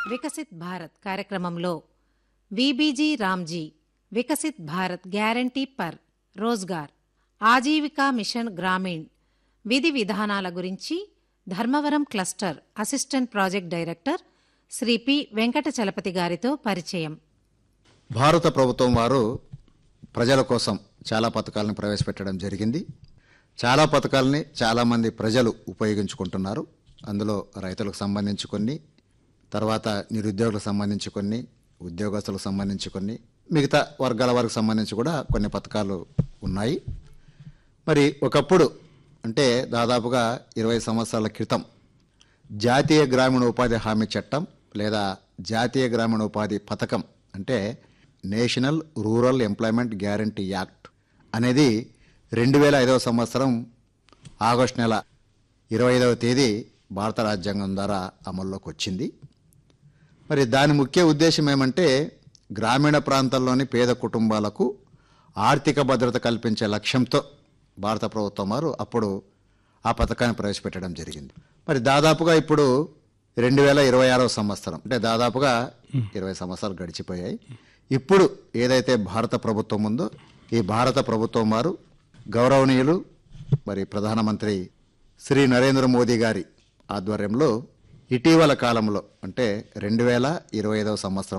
వికసిత్ భారత్ కార్యక్రమంలో VBG RAM G Viksit Bharat guarantee పర్ Rozgar Ajeevika mission Gramin విధి విధానాల గురించి Dharmavaram cluster assistant project director Shri P Venkata Chalapathi గారితో పరిచయం భారత ప్రభుత్వం వారు ప్రజల కోసం చాలా పథకాలను ప్రవేశపెట్టడం జరిగింది చాలా పథకాలని చాలామంది ప్రజలు ఉపయోగించుకుంటున్నారు అందులో రైతులకు సంబంధించి కొన్ని తర్వాత నిరుద్యోగులకు సంబంధించి కొన్ని ఉద్యోగస్తులకు సంబంధించి కొన్ని మిగతా వర్గాల వారికి సంబంధించి కూడా కొన్ని పథకాలు ఉన్నాయి మరి ఒకప్పుడు అంటే దాదాపుగా ఇరవై సంవత్సరాల క్రితం జాతీయ గ్రామీణ ఉపాధి హామీ చట్టం లేదా జాతీయ గ్రామీణ ఉపాధి పథకం అంటే national rural employment guarantee act అనేది రెండు వేల ఐదవ సంవత్సరం ఆగస్టు నెల ఇరవై ఐదవ తేదీ భారత రాజ్యాంగం ద్వారా అమల్లోకి వచ్చింది మరి దాని ముఖ్య ఉద్దేశం ఏమంటే గ్రామీణ ప్రాంతాల్లోని పేద కుటుంబాలకు ఆర్థిక భద్రత కల్పించే లక్ష్యంతో భారత ప్రభుత్వం వారు అప్పుడు ఆ పథకాన్ని ప్రవేశపెట్టడం జరిగింది మరి దాదాపుగా ఇప్పుడు రెండు వేల ఇరవై ఆరవ సంవత్సరం అంటే దాదాపుగా ఇరవై సంవత్సరాలు గడిచిపోయాయి ఇప్పుడు ఏదైతే భారత ప్రభుత్వం ఉందో ఈ భారత ప్రభుత్వం వారు గౌరవనీయులు మరి ప్రధానమంత్రి శ్రీ నరేంద్ర మోదీ గారి ఆధ్వర్యంలో ఇటీవల కాలంలో అంటే రెండు వేల ఇరవై ఐదవ సంవత్సరం